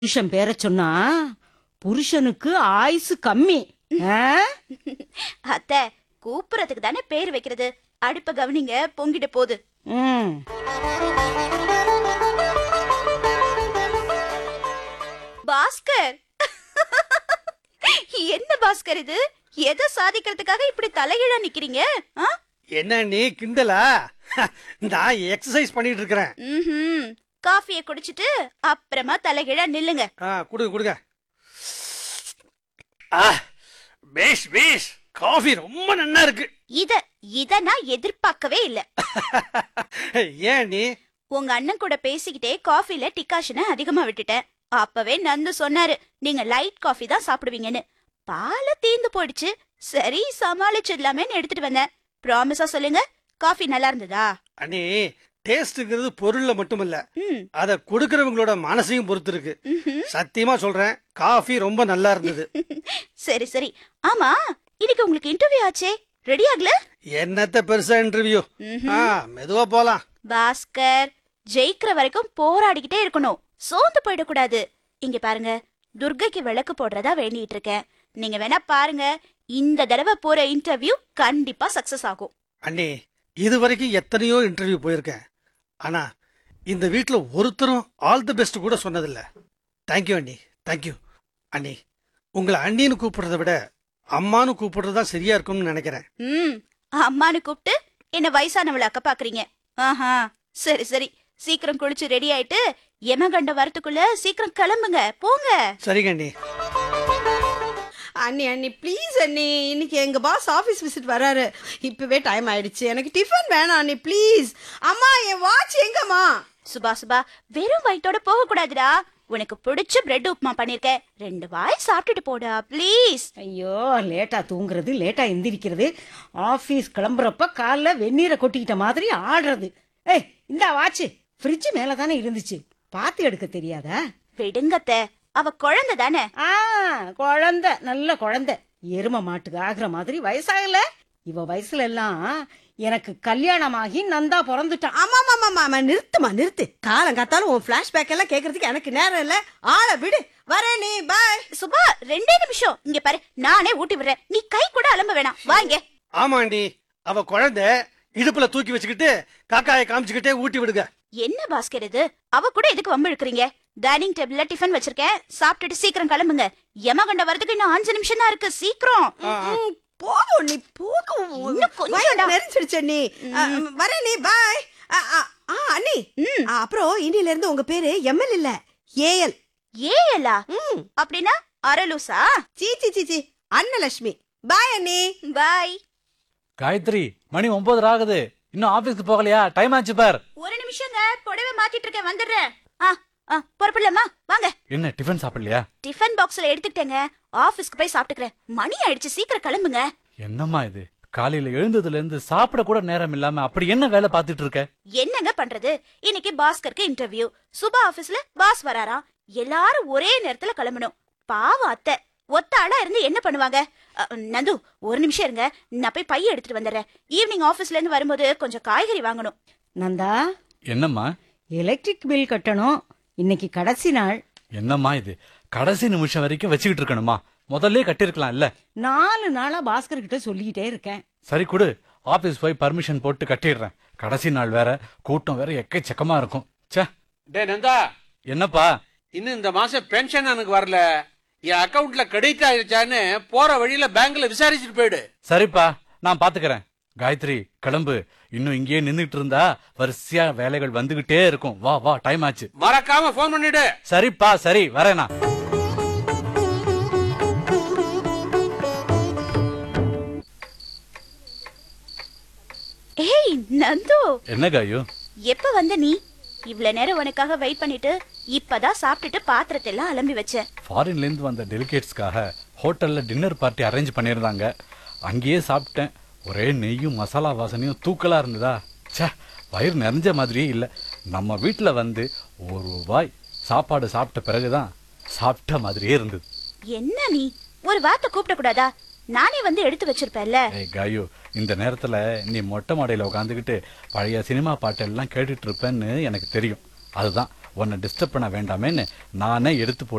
புருஷன் பேர சொன்னா புருஷனுக்கு ஆயுசு கம்மி ஆ? அத்தை கூப்பிடறதுக்கு தானே பேர் வைக்கிறது அடுப்ப கவனிங்க பொங்கிட போகுது ம் பாஸ்கர் என்ன பாஸ்கர் இது எதை சாதிக்கிறதுக்காக இப்படி தலைகீழா நிக்கிறீங்க ஆ? என்ன நீ கிண்டலா நான் எக்ஸசைஸ் பண்ணிட்டு இருக்கிறேன் ம்ஹும். காஃபியை குடிச்சிட்டு அப்புறமா தலைகீழா நில்லுங்க ஆ கொடுங்க கொடுங்க ஆ பேஷ் பேஷ் காஃபி ரொம்ப நன்னா இருக்கு இத இத நான் எதிர்பார்க்கவே இல்ல ஏன் நீ உங்க அண்ணன் கூட பேசிக்கிட்டே காஃபில டிகாஷனை அதிகமா விட்டுட்டேன் அப்பவே நந்து சொன்னாரு நீங்க லைட் காஃபி தான் சாப்பிடுவீங்கன்னு பால தீந்து போயிடுச்சு சரி சமாளிச்சிடலாமேன்னு எடுத்துட்டு வந்தேன் ப்ராமிஸா சொல்லுங்க காஃபி நல்லா இருந்ததா அண்ணி டேஸ்ட்ங்கிறது பொருள்ல மட்டும் இல்ல ம் அத கொடுக்கறவங்களோட மனசையும் பொறுத்து இருக்கு ம்ஹும். சத்தியமா சொல்றேன் காஃபி ரொம்ப நல்லா இருந்தது சரி சரி ஆமா இன்னைக்கு உங்களுக்கு இன்டர்வியூ ஆச்சே ரெடி ஆகல என்னத்த பெருசா இன்டர்வியூ ம்ஹும். ஆ மெதுவா போலாம் பாஸ்கர் ஜெயிக்கிற வரைக்கும் போராடிக்கிட்டே இருக்கணும் சோர்ந்து போயிடக்கூடாது இங்க பாருங்க துர்கைக்கு விளக்கு போடுறதா வேண்டிட்டு இருக்கேன் நீங்க வேணா பாருங்க இந்த தடவை போற இன்டர்வியூ கண்டிப்பா சக்சஸ் ஆகும் அண்ணி இது வரைக்கும் எத்தனையோ இன்டர்வியூ போயிருக்கேன் ஆனா இந்த வீட்ல ஒருத்தரும் ஆல் தி பெஸ்ட் கூட சொன்னதில்ல தேங்க்யூ அண்ணி தேங்க்யூ அண்ணி உங்களை அண்ணின்னு கூப்பிடுறத விட அம்மான்னு கூப்பிடுறது தான் சரியா இருக்கும்னு நினைக்கிறேன் ம் அம்மானு கூப்பிட்டு என்ன வயசானவள அக்க பாக்குறீங்க ஆஹா சரி சரி சீக்கிரம் குளிச்சு ரெடி ஆயிட்டு எமகண்ட வரத்துக்குள்ள சீக்கிரம் கிளம்புங்க போங்க சரிங்க அண்ணி அண்ணி அண்ணி ப்ளீஸ் அண்ணி இன்னைக்கு எங்க பாஸ் ஆபீஸ் விசிட் வராரு இப்பவே டைம் ஆயிடுச்சு எனக்கு டிஃபன் வேணாம் அண்ணி ப்ளீஸ் அம்மா என் வாட்ச் எங்கம்மா சுபா சுபா வெறும் வயித்தோட போக கூடாதுடா உனக்கு பிடிச்ச பிரெட் உப்புமா பண்ணிருக்கேன் ரெண்டு வாய் சாப்பிட்டுட்டு போடா ப்ளீஸ் ஐயோ லேட்டா தூங்குறது லேட்டா எந்திரிக்கிறது ஆபீஸ் கிளம்புறப்ப காலைல வெந்நீரை கொட்டிக்கிட்ட மாதிரி ஆடுறது ஏய் இந்தா வாட்சு ஃப்ரிட்ஜ் மேல தானே இருந்துச்சு பார்த்து எடுக்க தெரியாதா விடுங்கத்த அவ குழந்தை தானே ஆ குழந்தை நல்ல குழந்தை எரும மாட்டுக்கு ஆகுற மாதிரி வயசாகல இவ வயசுல எல்லாம் எனக்கு கல்யாணமாகி நந்தா பிறந்துட்டான் ஆமா ஆமா ஆமா ஆமா நிறுத்துமா நிறுத்து காலம் காத்தாலும் உன் பிளாஷ்பேக் எல்லாம் கேக்குறதுக்கு எனக்கு நேரம் இல்ல ஆளை விடு வரேன் நீ பாய் சுபா ரெண்டே நிமிஷம் இங்க பாரு நானே ஊட்டி விடுறேன் நீ கை கூட அலம்ப வேணாம் வாங்க ஆமா அண்ணி அவ குழந்தை இடுப்புல தூக்கி வச்சுக்கிட்டு காக்காயை காமிச்சுக்கிட்டே ஊட்டி விடுங்க என்ன பாஸ்கர் இது அவ கூட எதுக்கு வம்பு இழுக்கிறீங்க டைனிங் டேபிள்ல டிஃபன் வச்சிருக்கேன் சாப்பிட்டுட்டு சீக்கிரம் கிளம்புங்க யமகண்ட வரதுக்கு இன்னும் அஞ்சு நிமிஷம் தான் இருக்கு சீக்கிரம் ஆ, ஆ. ம், போதும் நீ போதும் இன்னும் கொஞ்சம்டா. வயிறு நெரிச்சிடுச்சு அண்ணி ஆ, வரேன் நீ பாய் ஆ, ஆ, ஆ, அண்ணி ஆ, அப்புறம் இன்னில இருந்து உங்க பேரு எம்எல் இல்ல ஏஎல் ஏலா ம் அப்படின்னா அரலூசா சீ சீ சீ சீ அன்னலட்சுமி பாய் அண்ணி பாய் காயத்ரி மணி ஒன்பது ஆகுது இன்னும் ஆபீஸ்க்கு போகலையா டைம் ஆச்சு பார் ஒரு நிமிஷங்க புடவை மாத்திட்டு இருக்கேன் வந்துடுறேன் ஆ ஆ புறப்படலாமா வாங்க என்ன டிஃபன் சாப்பிடலையா டிஃபன் பாக்ஸ்ல எடுத்துக்கிட்டேங்க ஆபீஸ்க்கு போய் சாப்பிட்டுக்கிறேன் மணி ஆயிடுச்சு சீக்கிரம் கிளம்புங்க என்னம்மா இது காலையில எழுந்ததுல இருந்து சாப்பிட கூட நேரம் இல்லாம அப்படி என்ன வேலை பார்த்துட்டு இருக்க என்னங்க பண்றது இன்னைக்கு பாஸ்கருக்கு இன்டர்வியூ சுபா ஆபீஸ்ல பாஸ் வராராம் எல்லாரும் ஒரே நேரத்துல கிளம்பணும் பாவம் அத்தை ஒத்த ஆளா இருந்து என்ன பண்ணுவாங்க அ, நந்து ஒரு நிமிஷம் இருங்க நான் போய் பைய எடுத்துட்டு வந்துடுறேன் ஈவினிங் ஆபீஸ்ல இருந்து வரும்போது கொஞ்சம் காய்கறி வாங்கணும் நந்தா என்னம்மா எலக்ட்ரிக் பில் கட்டணும் இன்னைக்கு கடைசி நாள் என்னம்மா இது கடைசி நிமிஷம் வரைக்கும் வச்சுக்கிட்டு இருக்கணுமா முதல்ல கட்டிருக்கலாம் இல்ல நாலு நாளா பாஸ்கர் கிட்ட சொல்லிக்கிட்டே இருக்கேன் சரி கொடு ஆபீஸ் போய் பர்மிஷன் போட்டு கட்டிடுறேன் கடைசி நாள் வேற கூட்டம் வேற எக்கச்சக்கமா இருக்கும் ச்சே டே நந்தா என்னப்பா இன்னும் இந்த மாசம் பென்ஷன் எனக்கு வரல என் அக்கவுண்ட்ல கிரெடிட் ஆயிருச்சான்னு போற வழியில பேங்க்ல விசாரிச்சுட்டு போயிடு சரிப்பா நான் பாத்துக்கறேன் காயத்ரி கிளம்பு இன்னும் இங்கேயே நின்னுட்டு இருந்தா வரிசையா வேலைகள் வந்துகிட்டே இருக்கும் வா வா டைம் ஆச்சு மறக்காம போன் பண்ணிடு சரிப்பா சரி வரேனா ஏய் நந்து என்ன காயு எப்ப வந்த நீ இவ்வளவு நேரம் உனக்காக வெயிட் பண்ணிட்டு இப்பதான் சாப்பிட்டுட்டு பாத்திரத்தை எல்லாம் அலம்பி வச்சேன் ஃபாரின்ல இருந்து வந்த டெலிகேட்ஸ்க்காக ஹோட்டல்ல டின்னர் பார்ட்டி அரேஞ்ச் பண்ணியிருந்தாங்க அங்கேயே சாப்பிட்டேன் ஒரே நெய்யும் மசாலா வாசனையும் தூக்கலா இருந்ததா ச்சே வயிறு நிறைஞ்ச மாதிரியே இல்லை நம்ம வீட்டில் வந்து ஒரு வாய் சாப்பாடு சாப்பிட்ட பிறகுதான் சாப்பிட்ட மாதிரியே இருந்தது என்ன நீ ஒரு வார்த்தை கூப்பிட கூடாதா நானே வந்து எடுத்து வச்சிருப்பேன்ல ஏய் காயு இந்த நேரத்துல நீ மொட்டை மாடையில உட்காந்துக்கிட்டு பழைய சினிமா பாட்டெல்லாம் கேட்டுட்டு இருப்பேன்னு எனக்கு தெரியும் அதுதான் உன்னை டிஸ்டர்ப் பண்ண வேண்டாமேன்னு நானே எடுத்து போட்டு